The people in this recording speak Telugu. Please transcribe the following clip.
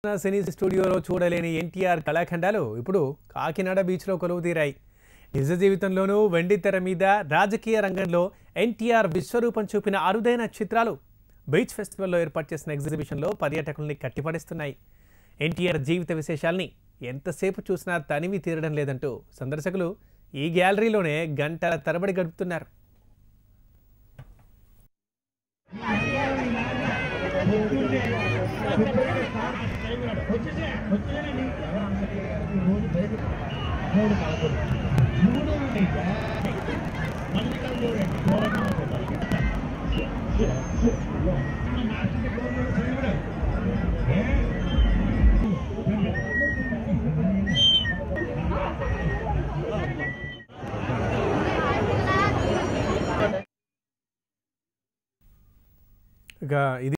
సినీ స్టూడియోలో చూడలేని ఎన్టీఆర్ కళాఖండాలు ఇప్పుడు కాకినాడ బీచ్లో కొలువు తీరాయి నిజ జీవితంలోనూ వెండి తెర మీద రాజకీయ రంగంలో ఎన్టీఆర్ విశ్వరూపం చూపిన అరుదైన చిత్రాలు బీచ్ ఫెస్టివల్లో ఏర్పాటు చేసిన ఎగ్జిబిషన్లో పర్యాటకుల్ని కట్టిపడేస్తున్నాయి ఎన్టీఆర్ జీవిత విశేషాల్ని ఎంతసేపు చూసినా తనివి తీరడం లేదంటూ సందర్శకులు ఈ గ్యాలరీలోనే గంటల తరబడి గడుపుతున్నారు ఇక ఇది